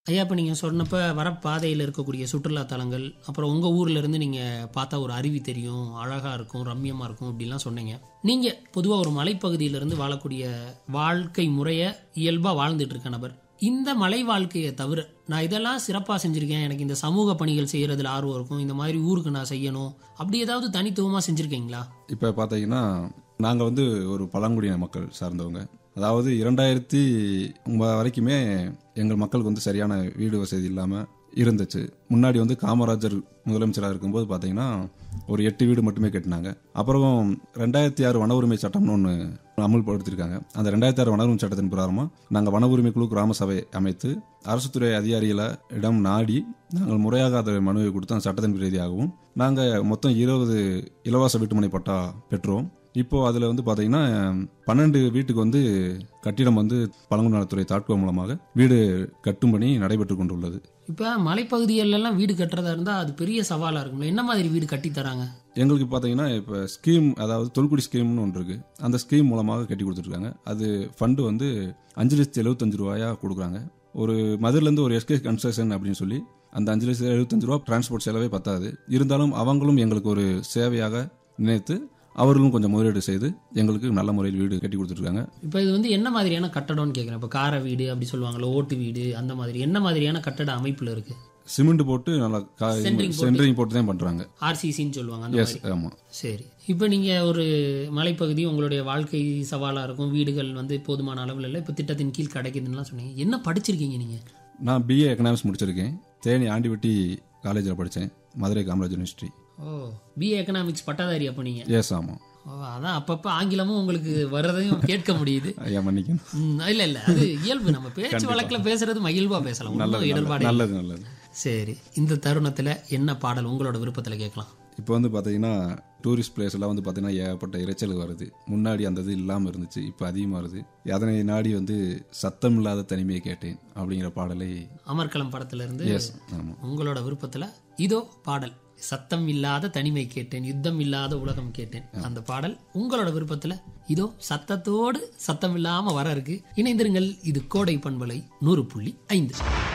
ஐயா இப்போ நீங்கள் சொன்னப்ப வர பாதையில் இருக்கக்கூடிய சுற்றுலா தலங்கள் அப்புறம் உங்கள் ஊர்ல இருந்து நீங்கள் பார்த்தா ஒரு அருவி தெரியும் அழகாக இருக்கும் ரம்மியமாக இருக்கும் அப்படிலாம் சொன்னீங்க நீங்கள் பொதுவாக ஒரு மலைப்பகுதியிலிருந்து வாழக்கூடிய வாழ்க்கை முறையை இயல்பாக வாழ்ந்துட்டு இருக்க நபர் இந்த மலை வாழ்க்கையை தவிர நான் இதெல்லாம் சிறப்பாக செஞ்சுருக்கேன் எனக்கு இந்த சமூக பணிகள் செய்கிறதுல ஆர்வம் இருக்கும் இந்த மாதிரி ஊருக்கு நான் செய்யணும் அப்படி ஏதாவது தனித்துவமாக செஞ்சுருக்கீங்களா இப்போ பார்த்தீங்கன்னா நாங்கள் வந்து ஒரு பழங்குடியின மக்கள் சார்ந்தவங்க அதாவது இரண்டாயிரத்தி ஒன்பது வரைக்குமே எங்கள் மக்களுக்கு வந்து சரியான வீடு வசதி இல்லாமல் இருந்துச்சு முன்னாடி வந்து காமராஜர் முதலமைச்சராக இருக்கும்போது பார்த்தீங்கன்னா ஒரு எட்டு வீடு மட்டுமே கட்டினாங்க அப்புறம் ரெண்டாயிரத்தி ஆறு வன உரிமை சட்டம்னு ஒன்று அமல்படுத்தியிருக்காங்க அந்த ரெண்டாயிரத்தி ஆறு வன உரிமை சட்டத்தின் பிரகாரமாக நாங்கள் வன உரிமை குழு கிராம சபை அமைத்து அரசு துறை அதிகாரிகளை இடம் நாடி நாங்கள் முறையாக அதை மனுவை கொடுத்து அந்த சட்டத்தின் ரீதியாகவும் நாங்கள் மொத்தம் இருபது இலவச வீட்டுமனை பட்டா பெற்றோம் இப்போ அதில் வந்து பார்த்தீங்கன்னா பன்னெண்டு வீட்டுக்கு வந்து கட்டிடம் வந்து பழங்குடி நலத்துறை தாட்கோ மூலமாக வீடு கட்டும் பணி நடைபெற்று கொண்டுள்ளது இப்போ மலைப்பகுதிகளெல்லாம் வீடு கட்டுறதா இருந்தால் அது பெரிய சவாலாக இருக்கும்ல என்ன மாதிரி வீடு கட்டி தராங்க எங்களுக்கு பார்த்தீங்கன்னா இப்போ ஸ்கீம் அதாவது தொல்குடி ஸ்கீம்னு ஒன்று இருக்குது அந்த ஸ்கீம் மூலமாக கட்டி கொடுத்துருக்காங்க அது ஃபண்டு வந்து அஞ்சு லட்சத்தி எழுபத்தஞ்சு ரூபாயா கொடுக்குறாங்க ஒரு மதுரிலேருந்து ஒரு எஸ்கே கன்ஸ்ட்ரக்ஷன் அப்படின்னு சொல்லி அந்த அஞ்சு லட்சத்தி எழுபத்தஞ்சு ரூபா டிரான்ஸ்போர்ட் செலவே பத்தாது இருந்தாலும் அவங்களும் எங்களுக்கு ஒரு சேவையாக நினைத்து அவர்களும் கொஞ்சம் முதலீடு செய்து எங்களுக்கு நல்ல முறையில் வீடு கட்டி கொடுத்துருக்காங்க இப்போ இது வந்து என்ன மாதிரியான கட்டடம்னு கேட்குறேன் இப்போ கார வீடு அப்படி சொல்லுவாங்கல்ல ஓட்டு வீடு அந்த மாதிரி என்ன மாதிரியான கட்டட அமைப்பில் இருக்கு சிமெண்ட் போட்டு நல்லா Centering போட்டு. சென்டரிங் போட்டு தான் பண்ணுறாங்க ஆர்சிசின்னு சொல்லுவாங்க அந்த எஸ் மாதிரி ஆமாம் சரி இப்போ நீங்கள் ஒரு மலைப்பகுதி உங்களுடைய வாழ்க்கை சவாலாக இருக்கும் வீடுகள் வந்து போதுமான அளவில் இல்லை இப்போ திட்டத்தின் கீழ் கிடைக்குதுன்னுலாம் சொன்னீங்க என்ன படிச்சிருக்கீங்க நீங்கள் நான் பிஏ எக்கனாமிக்ஸ் முடிச்சிருக்கேன் தேனி ஆண்டிவட்டி காலேஜில் படித்தேன் மதுரை காமராஜ் யூனிவர்சிட்டி ஓ பிஏ எக்கனாமிக்ஸ் பட்டதாரி அப்போ நீங்கள் எஸ் ஆமாம் ஓ அதான் அப்பப்போ ஆங்கிலமும் உங்களுக்கு வர்றதையும் கேட்க முடியுது ஐயா மன்னிக்கணும் ம், இல்ல இல்ல அது இயல்பு நம்ம பேச்சு வழக்குல பேசுறது மகிழ்வா பேசலாம் ஒண்ணும் நல்லது இடர்பாடு நல்லது இல்லை. நல்லது நல்லது சரி இந்த தருணத்துல என்ன பாடல் உங்களோட விருப்பத்துல கேட்கலாம் இப்போ வந்து பார்த்தீங்கன்னா டூரிஸ்ட் பிளேஸ் எல்லாம் வந்து பார்த்தீங்கன்னா ஏகப்பட்ட இரைச்சல் வருது முன்னாடி அந்த இது இல்லாமல் இருந்துச்சு இப்போ அதிகமாக வருது அதனை நாடி வந்து சத்தம் இல்லாத தனிமையை கேட்டேன் அப்படிங்கிற பாடலை அமர்கலம் படத்துல இருந்து எஸ் ஆமாம் உங்களோட விருப்பத்துல இதோ பாடல் சத்தம் இல்லாத தனிமை கேட்டேன் யுத்தம் இல்லாத உலகம் கேட்டேன் அந்த பாடல் உங்களோட விருப்பத்துல இதோ சத்தத்தோடு சத்தம் இல்லாம வர இருக்கு இணைந்திருங்கள் இது கோடை பண்பலை நூறு புள்ளி ஐந்து